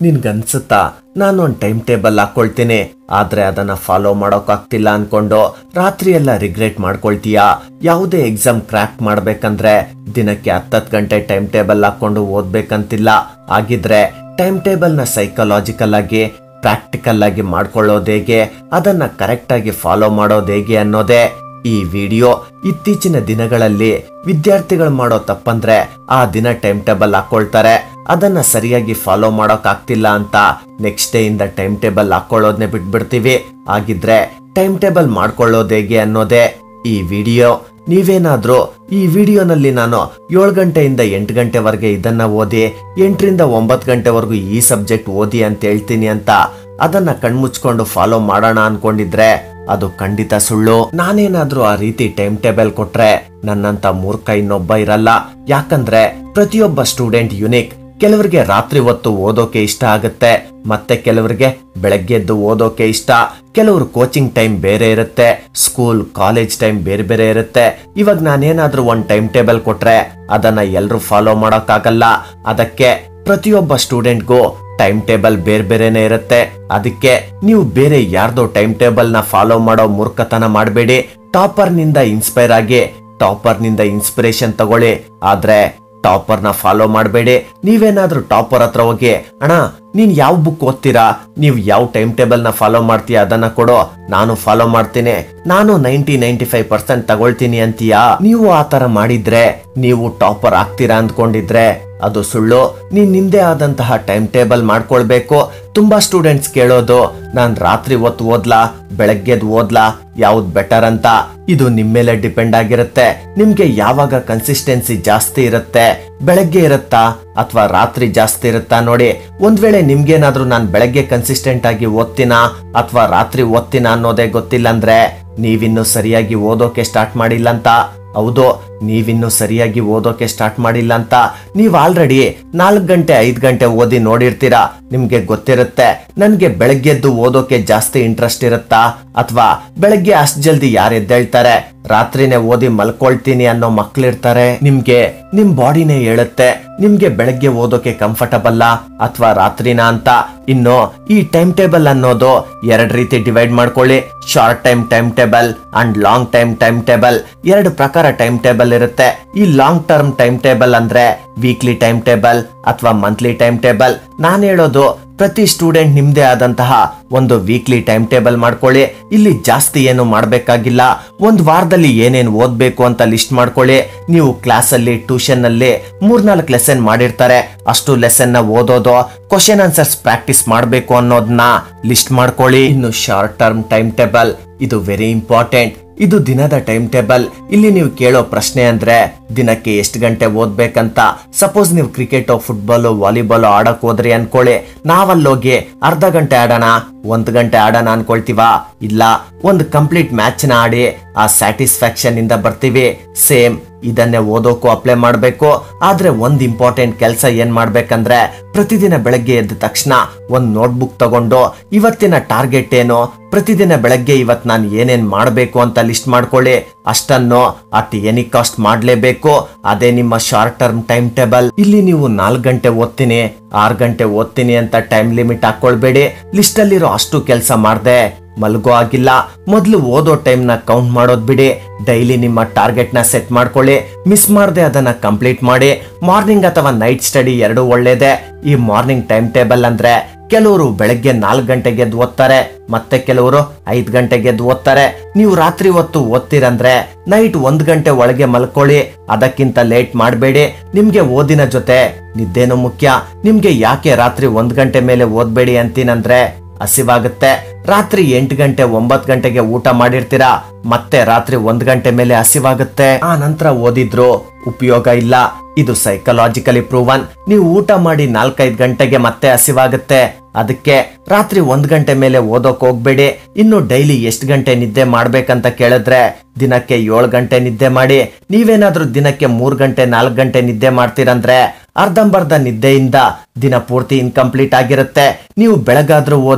ನಿನ್ಗನ್ಸುತ್ತಾ ನಾನೊಂದು time table ಹಾಕೊಳ್ತೀನಿ ಆದ್ರೆ ಅದನ್ನ ಫಾಲೋ ಮಾಡೋಕ್ಕಾಗ್ತಿಲ್ಲ ಅನ್ಕೊಂಡು ರಾತ್ರಿ ಎಲ್ಲ ರಿಗ್ರೆಟ್ ಮಾಡ್ಕೊಳ್ತೀಯಾ ಯಾವುದೇ ಎಕ್ಸಾಮ್ ಕ್ರ್ಯಾಕ್ ಮಾಡ್ಬೇಕಂದ್ರೆ ದಿನಕ್ಕೆ ಹತ್ತತ್ತು ಗಂಟೆ ಟೈಮ್ ಟೇಬಲ್ ಹಾಕೊಂಡು ಓದ್ಬೇಕಂತಿಲ್ಲ ಆಗಿದ್ರೆ ಟೈಮ್ ಟೇಬಲ್ನ ಸೈಕಲಾಜಿಕಲ್ ಆಗಿ ಪ್ರಾಕ್ಟಿಕಲ್ ಆಗಿ ಮಾಡ್ಕೊಳ್ಳೋದು ಹೇಗೆ ಅದನ್ನ ಕರೆಕ್ಟ್ ಆಗಿ ಫಾಲೋ ಮಾಡೋದು ಹೇಗೆ ಅನ್ನೋದೇ ಈ ವಿಡಿಯೋ ಇತ್ತೀಚಿನ ದಿನಗಳಲ್ಲಿ ವಿದ್ಯಾರ್ಥಿಗಳು ಮಾಡೋ ತಪ್ಪಂದ್ರೆ ಆ ದಿನ ಟೈಮ್ ಟೇಬಲ್ ಹಾಕೊಳ್ತಾರೆ ಅದನ್ನ ಸರಿಯಾಗಿ ಫಾಲೋ ಮಾಡೋಕ್ ಆಗ್ತಿಲ್ಲ ಅಂತ ನೆಕ್ಸ್ಟ್ ಡೇ ಇಂದ ಟೈಮ್ ಟೇಬಲ್ ಹಾಕೊಳ್ಳೋದನ್ನೇ ಬಿಟ್ಬಿಡ್ತೀವಿ ಆಗಿದ್ರೆ ಟೈಮ್ ಟೇಬಲ್ ಮಾಡ್ಕೊಳ್ಳೋದು ಹೇಗೆ ಅನ್ನೋದೇ ಈ ವಿಡಿಯೋ ನೀವೇನಾದ್ರೂ ಈ ವಿಡಿಯೋನಲ್ಲಿ ನಾನು ಏಳು ಗಂಟೆಯಿಂದ ಎಂಟು ಗಂಟೆವರೆಗೆ ಇದನ್ನ ಓದಿ ಎಂಟರಿಂದ ಒಂಬತ್ತು ಗಂಟೆವರೆಗೂ ಈ ಸಬ್ಜೆಕ್ಟ್ ಓದಿ ಅಂತ ಹೇಳ್ತೀನಿ ಅಂತ ಅದನ್ನ ಕಣ್ಮುಚ್ಕೊಂಡು ಫಾಲೋ ಮಾಡೋಣ ಅನ್ಕೊಂಡಿದ್ರೆ ಅದು ಖಂಡಿತ ಸುಳ್ಳು ನಾನೇನಾದ್ರೂ ಆ ರೀತಿ ಟೈಮ್ ಟೇಬಲ್ ಕೊಟ್ರೆ ನನ್ನಂತ ಮೂರ್ಖ ಇನ್ನೊಬ್ಬ ಇರಲ್ಲ ಯಾಕಂದ್ರೆ ಪ್ರತಿಯೊಬ್ಬ ಸ್ಟೂಡೆಂಟ್ ಯುನಿಕ್ ಕೆಲವರಿಗೆ ರಾತ್ರಿ ಹೊತ್ತು ಓದೋಕೆ ಇಷ್ಟ ಆಗುತ್ತೆ ಮತ್ತೆ ಕೆಲವರಿಗೆ ಬೆಳಗ್ಗೆದ್ದು ಓದೋಕೆ ಇಷ್ಟ ಕೆಲವರು ಕೋಚಿಂಗ್ ಟೈಮ್ ಬೇರೆ ಇರುತ್ತೆ ಸ್ಕೂಲ್ ಕಾಲೇಜ್ ಟೈಮ್ ಬೇರೆ ಬೇರೆ ಇರುತ್ತೆ ಇವಾಗ ನಾನೇನಾದ್ರೂ ಒಂದ್ ಟೈಮ್ ಟೇಬಲ್ ಕೊಟ್ರೆ ಅದನ್ನ ಎಲ್ರು ಫಾಲೋ ಮಾಡೋಕ್ಕಾಗಲ್ಲ ಅದಕ್ಕೆ ಪ್ರತಿಯೊಬ್ಬ ಸ್ಟೂಡೆಂಟ್ಗೂ ಟೈಮ್ ಟೇಬಲ್ ಬೇರೆ ಬೇರೆನೆ ಇರುತ್ತೆ ಅದಕ್ಕೆ ನೀವು ಬೇರೆ ಯಾರ್ದೋ ಟೈಮ್ ಟೇಬಲ್ ನ ಫಾಲೋ ಮಾಡೋ ಮೂರ್ಖತನ ಮಾಡಬೇಡಿ ಟಾಪರ್ ನಿಂದ ಇನ್ಸ್ಪೈರ್ ಆಗಿ ಟಾಪರ್ ನಿಂದ ಇನ್ಸ್ಪಿರೇಷನ್ ತಗೊಳ್ಳಿ ಆದ್ರೆ ಟಾಪರ್ ನ ಫಾಲೋ ಮಾಡಬೇಡಿ ನೀವೇನಾದ್ರೂ ಟಾಪರ್ ಹತ್ರ ಹೋಗಿ ಅಣ್ಣ ನೀನ್ ಯಾವ ಬುಕ್ ಓದ್ತೀರಾ ನೀವು ಯಾವ ಟೈಮ್ ಟೇಬಲ್ ನ ಫಾಲೋ ಮಾಡ್ತೀಯ ಅದನ್ನ ಕೊಡೋ ನಾನು ಫಾಲೋ ಮಾಡ್ತೀನಿ ನಾನು ನೈಂಟಿ ನೈಂಟಿ ಫೈವ್ ಪರ್ಸೆಂಟ್ ತಗೊಳ್ತೀನಿ ಅಂತೀಯಾ ನೀವು ಆ ತರ ಮಾಡಿದ್ರೆ ನೀವು ಟಾಪರ್ ಆಗ್ತೀರಾ ಅಂದ್ಕೊಂಡಿದ್ರೆ ಅದು ಸುಳ್ಳು ನೀನ್ ನಿಂದೇ ಆದಂತಹ ಟೈಮ್ ಟೇಬಲ್ ಮಾಡ್ಕೊಳ್ಬೇಕು ತುಂಬಾ ಸ್ಟೂಡೆಂಟ್ಸ್ ಕೇಳೋದು ನಾನ್ ರಾತ್ರಿ ಹೊತ್ತು ಓದ್ಲಾ ಬೆಳಗ್ಗೆದ್ ಓದ್ಲಾ ಯಾವ್ದು ಬೆಟರ್ ಅಂತ ಇದು ನಿಮ್ ಮೇಲೆ ಡಿಪೆಂಡ್ ಆಗಿರುತ್ತೆ ನಿಮ್ಗೆ ಯಾವಾಗ ಕನ್ಸಿಸ್ಟೆನ್ಸಿ ಜಾಸ್ತಿ ಇರುತ್ತೆ ಬೆಳಗ್ಗೆ ಇರುತ್ತಾ ಅಥವಾ ರಾತ್ರಿ ಜಾಸ್ತಿ ಇರುತ್ತಾ ನೋಡಿ ಒಂದ್ ವೇಳೆ ನಿಮ್ಗೇನಾದ್ರೂ ನಾನ್ ಬೆಳಗ್ಗೆ ಕನ್ಸಿಸ್ಟೆಂಟ್ ಆಗಿ ಓದ್ತೀನಾ ಅಥವಾ ರಾತ್ರಿ ಓದ್ತೀನಾ ಅನ್ನೋದೇ ಗೊತ್ತಿಲ್ಲ ಅಂದ್ರೆ ನೀವಿನ್ನು ಸರಿಯಾಗಿ ಓದೋಕೆ ಸ್ಟಾರ್ಟ್ ಮಾಡಿಲ್ಲ ಅಂತ ಹೌದು ನೀವಿನ್ನು ಸರಿಯಾಗಿ ಓದೋಕೆ ಸ್ಟಾರ್ಟ್ ಮಾಡಿಲ್ಲ ಅಂತ ನೀವ್ ಆಲ್ರೆಡಿ ನಾಲ್ಕು ಗಂಟೆ ಐದು ಗಂಟೆ ಓದಿ ನೋಡಿರ್ತೀರಾ ನಿಮ್ಗೆ ಗೊತ್ತಿರುತ್ತೆ ನನ್ಗೆ ಬೆಳಗ್ಗೆದ್ದು ಓದೋಕೆ ಜಾಸ್ತಿ ಇಂಟ್ರೆಸ್ಟ್ ಇರುತ್ತಾ ಅಥವಾ ಬೆಳಗ್ಗೆ ಅಷ್ಟ್ ಜಲ್ದಿ ಯಾರು ಎದ್ದೇಳ್ತಾರೆ ರಾತ್ರಿನೇ ಓದಿ ಮಲ್ಕೊಳ್ತೀನಿ ಅನ್ನೋ ಮಕ್ಳಿರ್ತಾರೆ ನಿಮ್ಗೆ ನಿಮ್ ಬಾಡಿನೇ ಹೇಳುತ್ತೆ ನಿಮ್ಗೆ ಬೆಳಗ್ಗೆ ಓದೋಕೆ ಕಂಫರ್ಟಬಲ್ ಅಥವಾ ರಾತ್ರಿನಾ ಅಂತ ಇನ್ನು ಈ ಟೈಮ್ ಟೇಬಲ್ ಅನ್ನೋದು ಎರಡ್ ರೀತಿ ಡಿವೈಡ್ ಮಾಡ್ಕೊಳ್ಳಿ short time time table and long time time table ಎರಡು ಪ್ರಕಾರ ಟೈಮ್ ಟೇಬಲ್ ಇರುತ್ತೆ ಈ ಲಾಂಗ್ ಟರ್ಮ್ ಟೈಮ್ ಟೇಬಲ್ ಅಂದ್ರೆ ವೀಕ್ಲಿ ಟೈಮ್ ಟೇಬಲ್ ಅಥವಾ ಮಂತ್ಲಿ ಟೈಮ್ ಟೇಬಲ್ ನಾನು ಹೇಳೋದು ಪ್ರತಿ ಸ್ಟೂಡೆಂಟ್ ನಿಮ್ದೇ ಆದಂತಹ ಒಂದು ವೀಕ್ಲಿ ಟೈಮ್ ಟೇಬಲ್ ಮಾಡ್ಕೊಳ್ಳಿ ಇಲ್ಲಿ ಜಾಸ್ತಿ ಏನು ಮಾಡ್ಬೇಕಾಗಿಲ್ಲ ಒಂದ್ ವಾರದಲ್ಲಿ ಏನೇನ್ ಓದ್ಬೇಕು ಅಂತ ಲಿಸ್ಟ್ ಮಾಡ್ಕೊಳ್ಳಿ ನೀವು ಕ್ಲಾಸಲ್ಲಿ ಟ್ಯೂಷನ್ ನಲ್ಲಿ ಮೂರ್ನಾಲ್ಕು ಲೆಸನ್ ಮಾಡಿರ್ತಾರೆ ಅಷ್ಟು ಲೆಸನ್ ನ ಓದೋದು ಕ್ವಶನ್ ಆನ್ಸರ್ಸ್ ಪ್ರಾಕ್ಟೀಸ್ ಮಾಡ್ಬೇಕು ಅನ್ನೋದನ್ನ ಲಿಸ್ಟ್ ಮಾಡ್ಕೊಳ್ಳಿ ಇನ್ನು ಶಾರ್ಟ್ ಟರ್ಮ್ ಟೈಮ್ ಟೇಬಲ್ ಇದು ವೆರಿ ಇಂಪಾರ್ಟೆಂಟ್ ಇದು ದಿನದ ಟೈಮ್ ಟೇಬಲ್ ಇಲ್ಲಿ ನೀವು ಕೇಳೋ ಪ್ರಶ್ನೆ ಅಂದ್ರೆ ದಿನಕ್ಕೆ ಎಷ್ಟು ಗಂಟೆ ಓದ್ಬೇಕಂತ ಸಪೋಸ್ ನೀವು ಕ್ರಿಕೆಟ್ ಫುಟ್ಬಾಲ್ ವಾಲಿಬಾಲ್ ಆಡಕ್ ಹೋದ್ರಿ ಅನ್ಕೊಳ್ಳಿ ನಾವಲ್ಲೋಗಿ ಅರ್ಧ ಗಂಟೆ ಆಡೋಣ ಒಂದ್ ಗಂಟೆ ಆಡೋಣ ಅನ್ಕೊಳ್ತೀವಾ ಇಲ್ಲ ಒಂದು ಕಂಪ್ಲೀಟ್ ಮ್ಯಾಚ್ ನ ಆಡಿ ಆ ಸ್ಯಾಟಿಸ್ಫ್ಯಾಕ್ಷನ್ ಇಂದ ಬರ್ತೀವಿ ಸೇಮ್ ಇದನ್ನೇ ಓದೋಕು ಅಪ್ಲೈ ಮಾಡ್ಬೇಕು ಆದ್ರೆ ಒಂದ್ ಇಂಪಾರ್ಟೆಂಟ್ ಕೆಲಸ ಏನ್ ಮಾಡ್ಬೇಕಂದ್ರೆ ಪ್ರತಿದಿನ ಬೆಳಗ್ಗೆ ಎದ್ದ ತಕ್ಷಣ ಒಂದ್ ನೋಟ್ಬುಕ್ ತಗೊಂಡು ಇವತ್ತಿನ ಟಾರ್ಗೆಟ್ ಏನು ಪ್ರತಿದಿನ ಬೆಳಗ್ಗೆ ಇವತ್ ನಾನು ಏನೇನ್ ಮಾಡ್ಬೇಕು ಅಂತ ಲಿಸ್ಟ್ ಮಾಡ್ಕೊಳ್ಳಿ ಅಷ್ಟನ್ನು ಅಟ್ ಎನಿ ಕಾಸ್ಟ್ ಮಾಡ್ಲೇಬೇಕು ಅದೇ ನಿಮ್ಮ ಶಾರ್ಟ್ ಟರ್ಮ್ ಟೈಮ್ ಟೇಬಲ್ ಇಲ್ಲಿ ನೀವು ನಾಲ್ಕು ಗಂಟೆ ಓದ್ತೀನಿ ಆರು ಗಂಟೆ ಓದ್ತೀನಿ ಅಂತ ಟೈಮ್ ಲಿಮಿಟ್ ಹಾಕೊಳ್ಬೇಡಿ ಲಿಸ್ಟ್ ಅಲ್ಲಿರೋ ಅಷ್ಟು ಕೆಲಸ ಮಾಡ್ದೆ ಮಲ್ಗೋ ಆಗಿಲ್ಲ ಮೊದಲು ಓದೋ ಟೈಮ್ ನ ಕೌಂಟ್ ಮಾಡೋದ್ ಬಿಡಿ ಡೈಲಿ ನಿಮ್ಮ ಟಾರ್ಗೆಟ್ ನ ಸೆಟ್ ಮಾಡ್ಕೊಳ್ಳಿ ಮಿಸ್ ಮಾಡದೆ ಅದನ್ನ ಕಂಪ್ಲೀಟ್ ಮಾಡಿ ಮಾರ್ನಿಂಗ್ ಅಥವಾ ನೈಟ್ ಸ್ಟಡಿ ಎರಡು ಒಳ್ಳೇದೇ ಈ ಮಾರ್ನಿಂಗ್ ಟೈಮ್ ಟೇಬಲ್ ಅಂದ್ರೆ ಕೆಲವರು ಬೆಳಗ್ಗೆ ನಾಲ್ಕು ಗಂಟೆಗೆ ಎದ್ದು ಓದ್ತಾರೆ ಮತ್ತೆ ಕೆಲವರು ಐದ್ ಗಂಟೆಗೆ ಎದ್ದು ಓದ್ತಾರೆ ನೀವು ರಾತ್ರಿ ಹೊತ್ತು ಓದ್ತೀರಂದ್ರೆ ನೈಟ್ ಒಂದ್ ಗಂಟೆ ಒಳಗೆ ಮಲ್ಕೊಳ್ಳಿ ಅದಕ್ಕಿಂತ ಲೇಟ್ ಮಾಡಬೇಡಿ ನಿಮ್ಗೆ ಓದಿನ ಜೊತೆ ನಿದ್ದೆನೂ ಮುಖ್ಯ ನಿಮ್ಗೆ ಯಾಕೆ ರಾತ್ರಿ ಒಂದ್ ಗಂಟೆ ಮೇಲೆ ಓದ್ಬೇಡಿ ಅಂತೀನಂದ್ರೆ ಹಸಿವಾಗುತ್ತೆ ರಾತ್ರಿ ಎಂಟು ಗಂಟೆ ಒಂಬತ್ತು ಗಂಟೆಗೆ ಊಟ ಮಾಡಿರ್ತೀರಾ ಮತ್ತೆ ರಾತ್ರಿ ಒಂದ್ ಗಂಟೆ ಮೇಲೆ ಹಸಿವಾಗುತ್ತೆ ಆ ನಂತರ ಓದಿದ್ರು ಉಪಯೋಗ ಇಲ್ಲ ಇದು ಸೈಕಲಾಜಿಕಲಿ ಪ್ರೂವನ್ ನೀವು ಊಟ ಮಾಡಿ ನಾಲ್ಕೈದು ಗಂಟೆಗೆ ಮತ್ತೆ ಹಸಿವಾಗುತ್ತೆ ಅದಕ್ಕೆ ರಾತ್ರಿ ಒಂದ್ ಗಂಟೆ ಮೇಲೆ ಓದೋಕ್ ಹೋಗ್ಬೇಡಿ ಇನ್ನು ಡೈಲಿ ಎಷ್ಟು ಗಂಟೆ ನಿದ್ದೆ ಮಾಡ್ಬೇಕಂತ ಕೇಳಿದ್ರೆ ದಿನಕ್ಕೆ ಏಳು ಗಂಟೆ ನಿದ್ದೆ ಮಾಡಿ ನೀವೇನಾದ್ರೂ ದಿನಕ್ಕೆ ಮೂರ್ ಗಂಟೆ ನಾಲ್ಕು ಗಂಟೆ ನಿದ್ದೆ ಮಾಡ್ತೀರಂದ್ರೆ ಅರ್ಧಂಬರ್ಧ ನಿದ್ದೆಯಿಂದ ದಿನ ಪೂರ್ತಿ ಇನ್ಕಂಪ್ಲೀಟ್ ಆಗಿರುತ್ತೆ ನೀವು ಬೆಳಗಾದ್ರೂ ಓದಿ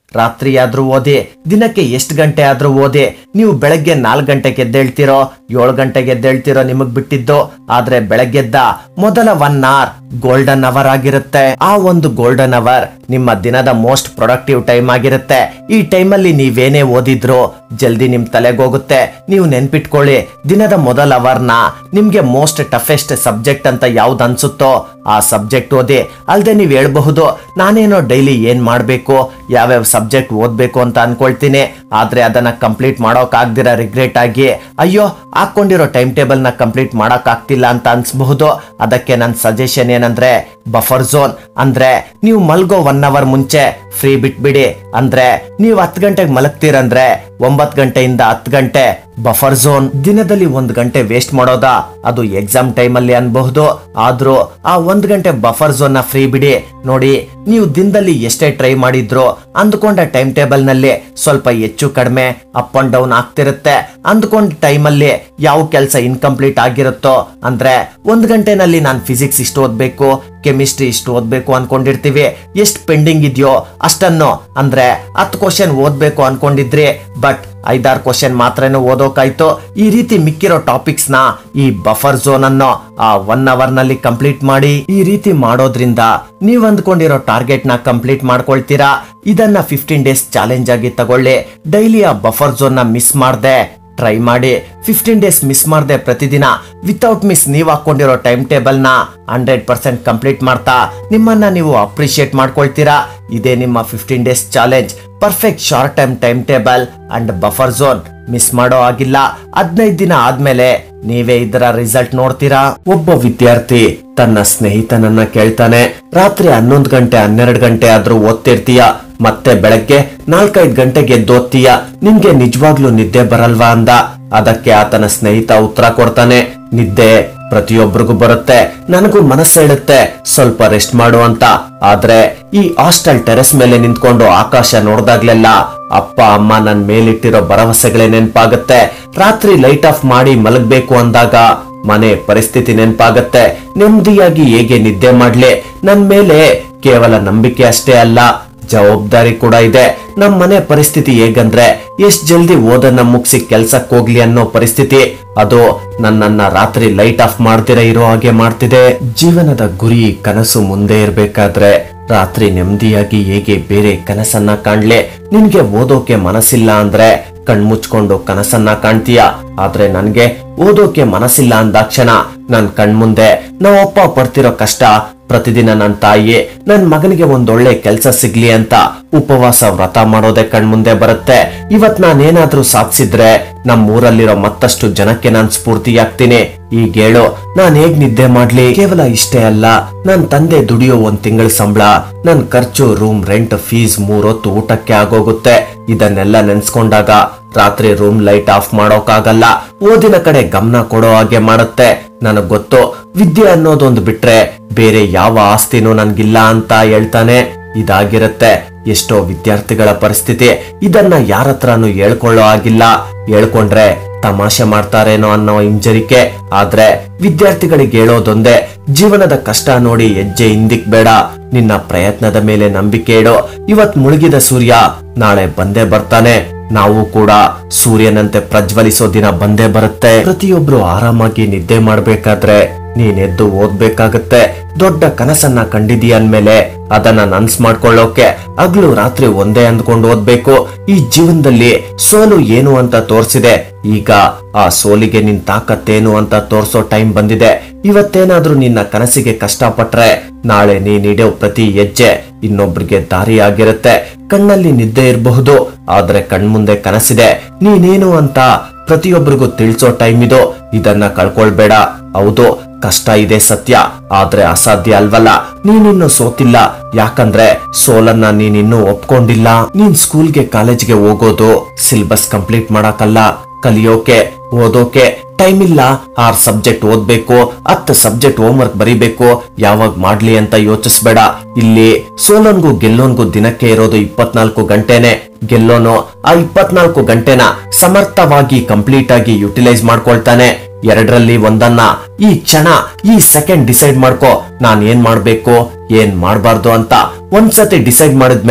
ರಾತ್ರಿ ಆದ್ರೂ ಓದಿ ದಿನಕ್ಕೆ ಎಷ್ಟು ಗಂಟೆ ಆದ್ರೂ ಓದಿ ನೀವು ಬೆಳಗ್ಗೆ ನಾಲ್ಕು ಗಂಟೆಗೆ ಎದ್ದೇಳ್ತಿರೋ ಏಳು ಗಂಟೆಗೆ ಎದ್ದೇಳ್ತಿರೋ ನಿಮಗ್ ಬಿಟ್ಟಿದ್ದು ಆದ್ರೆ ಬೆಳಗ್ಗೆದ್ದ ಮೊದಲ ಒನ್ ಅವರ್ ಗೋಲ್ಡನ್ ಅವರ್ ಆಗಿರುತ್ತೆ ಆ ಒಂದು ಗೋಲ್ಡನ್ ಅವರ್ ನಿಮ್ಮ ದಿನದ ಮೋಸ್ಟ್ ಪ್ರೊಡಕ್ಟಿವ್ ಟೈಮ್ ಆಗಿರುತ್ತೆ ಈ ಟೈಮಲ್ಲಿ ನೀವೇನೇ ಓದಿದ್ರು ಜಲ್ದಿ ನಿಮ್ ತಲೆಗೆ ಹೋಗುತ್ತೆ ನೀವು ನೆನ್ಪಿಟ್ಕೊಳ್ಳಿ ದಿನದ ಮೊದಲ ಅವರ್ನ ನಿಮ್ಗೆ ಮೋಸ್ಟ್ ಟಫೆಸ್ಟ್ ಸಬ್ಜೆಕ್ಟ್ ಅಂತ ಯಾವ್ದು ಅನ್ಸುತ್ತೋ ಆ ಸಬ್ಜೆಕ್ಟ್ ಓದಿ ಅಲ್ದೆ ನೀವು ಹೇಳ್ಬಹುದು ನಾನೇನೋ ಡೈಲಿ ಏನ್ ಮಾಡ್ಬೇಕು ಯಾವ್ಯಾವ ಸಬ್ಜೆಕ್ಟ್ ಓದ್ಬೇಕು ಅಂತ ಅನ್ಕೊಳ್ತೀನಿ ಆದ್ರೆ ಅದನ್ನ ಕಂಪ್ಲೀಟ್ ಮಾಡೋಕ್ ಆಗ್ದಿರ ರಿಗ್ರೆಟ್ ಆಗಿ ಅಯ್ಯೋ ಹಾಕೊಂಡಿರೋ ಟೈಮ್ ಟೇಬಲ್ ನ ಕಂಪ್ಲೀಟ್ ಮಾಡಕ್ ಆಗ್ತಿಲ್ಲ ಅಂತ ಅನ್ಸ್ಬಹುದು ಅದಕ್ಕೆ ನನ್ನ ಸಜೆಷನ್ ಏನಂದ್ರೆ ಬಫರ್ ಝೋನ್ ಅಂದ್ರೆ ನೀವು ಮಲ್ಗೋ ಒನ್ ಅವರ್ ಮುಂಚೆ ಫ್ರೀ ಬಿಟ್ಬಿಡಿ ಅಂದ್ರೆ ನೀವು ಹತ್ತು ಗಂಟೆಗೆ ಮಲಗ್ತೀರಂದ್ರೆ ಒಂಬತ್ತು ಗಂಟೆಯಿಂದ ಹತ್ತು ಗಂಟೆ ಬಫರ್ ಝೋನ್ ದಿನದಲ್ಲಿ ಒಂದ್ ಗಂಟೆ ವೇಸ್ಟ್ ಮಾಡೋದಾ ಅದು ಎಕ್ಸಾಮ್ ಟೈಮಲ್ಲಿ ಅನ್ಬಹುದು ಆದ್ರೂ ಆ ಒಂದ್ ಗಂಟೆ ಬಫರ್ ಝೋನ್ ನ ಫ್ರೀ ಬಿಡಿ ನೋಡಿ ನೀವು ದಿನದಲ್ಲಿ ಎಷ್ಟೇ ಟ್ರೈ ಮಾಡಿದ್ರು ಅಂದ್ಕೊಂಡ ಟೈಮ್ ಟೇಬಲ್ ನಲ್ಲಿ ಸ್ವಲ್ಪ ಹೆಚ್ಚು ಕಡಿಮೆ ಅಪ್ ಅಂಡ್ ಡೌನ್ ಆಗ್ತಿರುತ್ತೆ ಅಂದ್ಕೊಂಡ ಟೈಮಲ್ಲಿ ಯಾವ ಕೆಲಸ ಇನ್ಕಂಪ್ಲೀಟ್ ಆಗಿರುತ್ತೋ ಅಂದ್ರೆ ಒಂದ್ ಗಂಟೆನಲ್ಲಿ ನಾನು ಫಿಸಿಕ್ಸ್ ಇಷ್ಟು ಓದ್ಬೇಕು ಕೆಮಿಸ್ಟ್ರಿ ಇಷ್ಟು ಓದ್ಬೇಕು ಅನ್ಕೊಂಡಿರ್ತೀವಿ ಎಷ್ಟು ಪೆಂಡಿಂಗ್ ಇದೆಯೋ ಅಷ್ಟನ್ನು ಅಂದ್ರೆ ಹತ್ತು ಕ್ವಶನ್ ಓದ್ಬೇಕು ಅನ್ಕೊಂಡಿದ್ರಿ ಬಟ್ ಐದಾರು ಕ್ವಶನ್ ಮಾತ್ರನೇ ಓದೋಕಾಯ್ತು ಈ ರೀತಿ ಮಿಕ್ಕಿರೋ ಟಾಪಿಕ್ಸ್ ನ ಈ ಬಫರ್ ಝೋನ್ ಅನ್ನು ಆ ಒನ್ ಅವರ್ ನಲ್ಲಿ ಕಂಪ್ಲೀಟ್ ಮಾಡಿ ಈ ರೀತಿ ಮಾಡೋದ್ರಿಂದ ನೀವ್ ಅಂದ್ಕೊಂಡಿರೋ ಟಾರ್ಗೆಟ್ ನ ಕಂಪ್ಲೀಟ್ ಮಾಡ್ಕೊಳ್ತೀರಾ ಇದನ್ನ ಫಿಫ್ಟೀನ್ ಡೇಸ್ ಚಾಲೆಂಜ್ ಆಗಿ ತಗೊಳ್ಳಿ ಡೈಲಿ ಆ ಬಫರ್ ಝೋನ್ ನ ಮಿಸ್ ಮಾಡ್ದೆ ಟ್ರೈ ಮಾಡಿ ಫಿಫ್ಟೀನ್ ಡೇಸ್ ಮಿಸ್ ಮಾಡದೆ ಪ್ರತಿದಿನ ವಿತೌಟ್ ಮಿಸ್ ನೀವು ಹಾಕೊಂಡಿರೋ ಟೈಮ್ ಟೇಬಲ್ ನ ಹಂಡ್ರೆಡ್ ಪರ್ಸೆಂಟ್ ಕಂಪ್ಲೀಟ್ ಮಾಡ್ತಾ ನಿಮ್ಮನ್ನ ನೀವು ಅಪ್ರಿಶಿಯೇಟ್ ಮಾಡ್ಕೊಳ್ತೀರಾ ಇದೇ ನಿಮ್ಮ fifteen days challenge perfect short time time table and buffer zone miss ಮಾಡೋ ಆಗಿಲ್ಲ ಹದಿನೈದು ದಿನ ಆದ್ಮೇಲೆ ನೀವೇ ಇದರ ರಿಸಲ್ಟ್ ನೋಡ್ತೀರಾ ಒಬ್ಬ ವಿದ್ಯಾರ್ಥಿ ತನ್ನ ಸ್ನೇಹಿತನನ್ನ ಕೇಳ್ತಾನೆ ರಾತ್ರಿ ಹನ್ನೊಂದು ಗಂಟೆ ಹನ್ನೆರಡು ಗಂಟೆ ಆದ್ರೂ ಓದ್ತಿರ್ತೀಯ ಮತ್ತೆ ಬೆಳಗ್ಗೆ ನಾಲ್ಕೈದು ಗಂಟೆಗೆ ಎದ್ದೋತ್ತೀಯ ನಿನ್ಗೆ ನಿಜವಾಗ್ಲೂ ನಿದ್ದೆ ಬರಲ್ವಾ ಅಂದ ಅದಕ್ಕೆ ಆತನ ಸ್ನೇಹಿತ ಉತ್ತರ ಕೊಡ್ತಾನೆ ನಿದ್ದೆ ಪ್ರತಿಯೊಬ್ಬರಿಗೂ ಬರುತ್ತೆ ನನಗೂ ಮನಸ್ಸೇಳುತ್ತೆ ಸ್ವಲ್ಪ ರೆಸ್ಟ್ ಮಾಡು ಅಂತ ಆದ್ರೆ ಈ ಹಾಸ್ಟೆಲ್ ಟೆರೆಸ್ ಮೇಲೆ ನಿಂತ್ಕೊಂಡು ಆಕಾಶ ನೋಡ್ದಾಗ್ಲೆಲ್ಲ ಅಪ್ಪ ಅಮ್ಮ ನನ್ ಮೇಲಿಟ್ಟಿರೋ ಭರವಸೆಗಳೇ ನೆನ್ಪಾಗತ್ತೆ ರಾತ್ರಿ ಲೈಟ್ ಆಫ್ ಮಾಡಿ ಮಲಗ್ಬೇಕು ಅಂದಾಗ ಮನೆ ಪರಿಸ್ಥಿತಿ ನೆನ್ಪಾಗತ್ತೆ ನೆಮ್ಮದಿಯಾಗಿ ಹೇಗೆ ನಿದ್ದೆ ಮಾಡ್ಲಿ ನನ್ ಮೇಲೆ ಕೇವಲ ನಂಬಿಕೆ ಅಷ್ಟೇ ಅಲ್ಲ ಜವಾಬ್ದಾರಿ ಕೂಡ ಇದೆ ನಮ್ ಮನೆ ಪರಿಸ್ಥಿತಿ ಹೇಗಂದ್ರೆ ಎಷ್ಟ್ ಜಲ್ದಿ ಓದನ್ನ ಮುಗಿಸಿ ಕೆಲ್ಸಕ್ ಹೋಗ್ಲಿ ಅನ್ನೋ ಪರಿಸ್ಥಿತಿ ಅದು ನನ್ನನ್ನ ರಾತ್ರಿ ಲೈಟ್ ಆಫ್ ಮಾಡ್ದಿರ ಇರೋ ಹಾಗೆ ಮಾಡ್ತಿದೆ ಜೀವನದ ಗುರಿ ಕನಸು ಮುಂದೆ ಇರ್ಬೇಕಾದ್ರೆ ರಾತ್ರಿ ನೆಮ್ಮದಿಯಾಗಿ ಹೇಗೆ ಬೇರೆ ಕನಸನ್ನ ಕಾಣ್ಲೆ ನಿನ್ಗೆ ಓದೋಕೆ ಮನಸ್ಸಿಲ್ಲ ಅಂದ್ರೆ ಕಣ್ಮುಚ್ಕೊಂಡು ಕನಸನ್ನ ಕಾಣ್ತೀಯ ಆದ್ರೆ ನನ್ಗೆ ಓದೋಕೆ ಮನಸ್ಸಿಲ್ಲ ಅಂದಾಕ್ಷಣ ನನ್ ಕಣ್ಮುಂದೆ ನಾವಪ್ಪ ಪಡ್ತಿರೋ ಕಷ್ಟ ಪ್ರತಿದಿನ ನನ್ ತಾಯಿ ನನ್ ಮಗನಿಗೆ ಒಂದೊಳ್ಳೆ ಕೆಲ್ಸ ಸಿಗ್ಲಿ ಅಂತ ಉಪವಾಸ ವ್ರತ ಮಾಡೋದೇ ಕಣ್ಮುಂದೆ ಬರುತ್ತೆ ಇವತ್ ನಾನೇನಾದ್ರೂ ಸಾಧಿಸಿದ್ರೆ ನಮ್ ಊರಲ್ಲಿರೋ ಮತ್ತಷ್ಟು ಜನಕ್ಕೆ ನಾನ್ ಸ್ಫೂರ್ತಿಯಾಗ್ತೀನಿ ಈಗ ಹೇಳು ನಾನ್ ಹೇಗ್ ನಿದ್ದೆ ಮಾಡ್ಲಿ ಕೇವಲ ಇಷ್ಟೇ ಅಲ್ಲ ನನ್ ತಂದೆ ದುಡಿಯೋ ಒಂದ್ ತಿಂಗಳ ಸಂಬಳ ನನ್ ಖರ್ಚು ರೂಮ್ ರೆಂಟ್ ಫೀಸ್ ಮೂರೊತ್ತು ಊಟಕ್ಕೆ ಆಗೋಗುತ್ತೆ ಇದನ್ನೆಲ್ಲ ನೆನ್ಸ್ಕೊಂಡಾಗ ರಾತ್ರಿ ರೂಮ್ ಲೈಟ್ ಆಫ್ ಮಾಡೋಕಾಗಲ್ಲ ಓದಿನ ಕಡೆ ಗಮನ ಕೊಡೋ ಹಾಗೆ ಮಾಡುತ್ತೆ ನನಗ್ ಗೊತ್ತು ವಿದ್ಯೆ ಅನ್ನೋದೊಂದು ಬಿಟ್ರೆ ಬೇರೆ ಯಾವ ಆಸ್ತಿನೂ ನನ್ಗಿಲ್ಲ ಅಂತ ಹೇಳ್ತಾನೆ ಇದಾಗಿರುತ್ತೆ ಎಷ್ಟೋ ವಿದ್ಯಾರ್ಥಿಗಳ ಪರಿಸ್ಥಿತಿ ಇದನ್ನ ಯಾರ ಹತ್ರನೂ ಹೇಳ್ಕೊಳ್ಳೋ ಆಗಿಲ್ಲ ಹೇಳ್ಕೊಂಡ್ರೆ ತಮಾಷೆ ಮಾಡ್ತಾರೇನೋ ಅನ್ನೋ ಹಿಂಜರಿಕೆ ಆದ್ರೆ ವಿದ್ಯಾರ್ಥಿಗಳಿಗೆ ಹೇಳೋದೊಂದೇ ಜೀವನದ ಕಷ್ಟ ನೋಡಿ ಹೆಜ್ಜೆ ಹಿಂದಿಕ್ ಬೇಡ ನಿನ್ನ ಪ್ರಯತ್ನದ ಮೇಲೆ ನಂಬಿಕೆ ಇಡು ಇವತ್ ಮುಳುಗಿದ ಸೂರ್ಯ ನಾಳೆ ಬಂದೇ ಬರ್ತಾನೆ ನಾವು ಕೂಡ ಸೂರ್ಯನಂತೆ ಪ್ರಜ್ವಲಿಸೋ ದಿನ ಬಂದೇ ಬರುತ್ತೆ ಪ್ರತಿಯೊಬ್ರು ಆರಾಮಾಗಿ ನಿದ್ದೆ ಮಾಡ್ಬೇಕಾದ್ರೆ ನೀನ್ ಎದ್ದು ಓದ್ಬೇಕಾಗತ್ತೆ ದೊಡ್ಡ ಕನಸನ್ನ ಕಂಡಿದೀಯ ಅಂದ್ಮೇಲೆ ಅದನ್ನ ನನ್ಸ್ ಮಾಡ್ಕೊಳ್ಳೋಕೆ ಹಗ್ಲು ರಾತ್ರಿ ಒಂದೇ ಅಂದ್ಕೊಂಡು ಓದ್ಬೇಕು ಈ ಜೀವನದಲ್ಲಿ ಸೋಲು ಏನು ಅಂತ ತೋರ್ಸಿದೆ ಈಗ ಆ ಸೋಲಿಗೆ ನಿನ್ ತಾಕತ್ತೇನು ಅಂತ ತೋರ್ಸೋ ಟೈಮ್ ಬಂದಿದೆ ಇವತ್ತೇನಾದ್ರೂ ನಿನ್ನ ಕನಸಿಗೆ ಕಷ್ಟಪಟ್ರೆ ನಾಳೆ ನೀನಿಡೋ ಪ್ರತಿ ಹೆಜ್ಜೆ ಇನ್ನೊಬ್ರಿಗೆ ದಾರಿ ಆಗಿರುತ್ತೆ ಕಣ್ಣಲ್ಲಿ ನಿದ್ದೆ ಇರಬಹುದು ಆದ್ರೆ ಕಣ್ಮುಂದೆ ಕನಸಿದೆ ನೀನೇನು ಅಂತ ಪ್ರತಿಯೊಬ್ಬರಿಗೂ ತಿಳಿಸೋ ಟೈಮ್ ಇದು ಇದನ್ನ ಕಳ್ಕೊಳ್ಬೇಡ ಹೌದು ಕಷ್ಟ ಇದೆ ಸತ್ಯ ಆದ್ರೆ ಅಸಾಧ್ಯ ಅಲ್ವಲ್ಲ ನೀನಿನ್ನು ಸೋತಿಲ್ಲ ಯಾಕಂದ್ರೆ ಸೋಲನ್ನ ನೀನಿನ್ನು ಒಪ್ಕೊಂಡಿಲ್ಲ ನೀನ್ ಸ್ಕೂಲ್ಗೆ ಕಾಲೇಜ್ಗೆ ಹೋಗೋದು ಸಿಲೆಬಸ್ ಕಂಪ್ಲೀಟ್ ಮಾಡಕ್ಕಲ್ಲ ಕಲಿಯೋಕೆ ಓದೋಕೆ ಟೈಮ್ ಇಲ್ಲ ಆರ್ ಸಬ್ಜೆಕ್ಟ್ ಓದ್ಬೇಕು ಹತ್ತು ಸಬ್ಜೆಕ್ಟ್ ಹೋಮ್ ವರ್ಕ್ ಬರಿಬೇಕು ಯಾವಾಗ ಮಾಡ್ಲಿ ಅಂತ ಯೋಚಿಸ್ಬೇಡ ಇಲ್ಲಿ ಸೋಲನ್ಗೂ ಗೆಲ್ಲೋನ್ಗೂ ದಿನಕ್ಕೆ ಇರೋದು ಇಪ್ಪತ್ನಾಲ್ಕು ಗಂಟೆನೆ ಗೆಲ್ಲೋನು ಆ ಇಪ್ಪತ್ನಾಲ್ಕು ಗಂಟೆನ ಸಮರ್ಥವಾಗಿ ಕಂಪ್ಲೀಟ್ ಆಗಿ ಯುಟಿಲೈಸ್ ಮಾಡ್ಕೊಳ್ತಾನೆ ಎರಡರಲ್ಲಿ ಒಂದನ್ನ ಈ ಕ್ಷಣ ಈ ಸೆಕೆಂಡ್ ಡಿಸೈಡ್ ಮಾಡ್ಕೋ ನಾನ್ ಏನ್ ಮಾಡ್ಬೇಕು ಏನ್ ಮಾಡ್ಬಾರ್ದು ಅಂತ ಒಂದ್ಸತಿ ಡಿಸೈಡ್ ಮಾಡಿದ್ಮೇಲೆ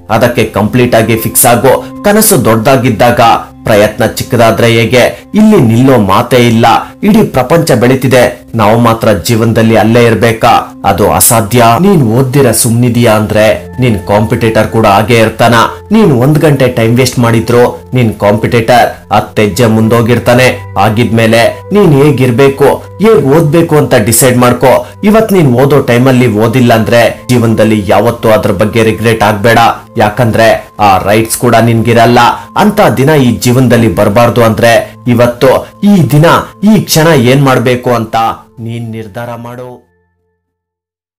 ಅದಕ್ಕೆ ಕಂಪ್ಲೀಟ್ ಆಗಿ ಫಿಕ್ಸ್ ಆಗು ಕನಸು ದೊಡ್ಡದಾಗಿದ್ದಾಗ ಪ್ರಯತ್ನ ಚಿಕ್ಕದಾದ್ರೆ ಹೇಗೆ ಇಲ್ಲಿ ನಿಲ್ಲೋ ಮಾತೇ ಇಲ್ಲ ಇಡೀ ಪ್ರಪಂಚ ಬೆಳೀತಿದೆ ನಾವು ಮಾತ್ರ ಜೀವನದಲ್ಲಿ ಅಲ್ಲೇ ಇರ್ಬೇಕಾ ಅದು ಅಸಾಧ್ಯ ನೀನ್ ಓದ್ದಿರ ಸುಮ್ನಿದೀಯಾ ಅಂದ್ರೆ ನೀನ್ ಕಾಂಪಿಟೇಟರ್ ಕೂಡ ಹಾಗೆ ಇರ್ತಾನ ನೀನ್ ಒಂದ್ ಗಂಟೆ ಟೈಮ್ ವೇಸ್ಟ್ ಮಾಡಿದ್ರು ನೀನ್ ಕಾಂಪಿಟೇಟರ್ ಹತ್ತೆಜ್ಜೆ ಮುಂದೋಗಿರ್ತಾನೆ ಆಗಿದ್ಮೇಲೆ ನೀನ್ ಹೇಗಿರ್ಬೇಕು ಹೇಗ್ ಓದ್ಬೇಕು ಅಂತ ಡಿಸೈಡ್ ಮಾಡ್ಕೋ ಇವತ್ ನೀನ್ ಓದೋ ಟೈಮಲ್ಲಿ ಓದಿಲ್ಲ ಅಂದ್ರೆ ಜೀವನದಲ್ಲಿ ಯಾವತ್ತೂ ಅದ್ರ ಬಗ್ಗೆ ರಿಗ್ರೆಟ್ ಆಗ್ಬೇಡ ಯಾಕಂದ್ರೆ ಆ ರೈಟ್ಸ್ ಕೂಡ ನಿನ್ಗಿರಲ್ಲ ಅಂತ ದಿನ ಈ ಜೀವನದಲ್ಲಿ ಬರಬಾರ್ದು ಅಂದ್ರೆ ಇವತ್ತು ಈ ದಿನ ಈ ಕ್ಷಣ ಏನ್ ಮಾಡ್ಬೇಕು ಅಂತ ನೀನ್ ನಿರ್ಧಾರ ಮಾಡು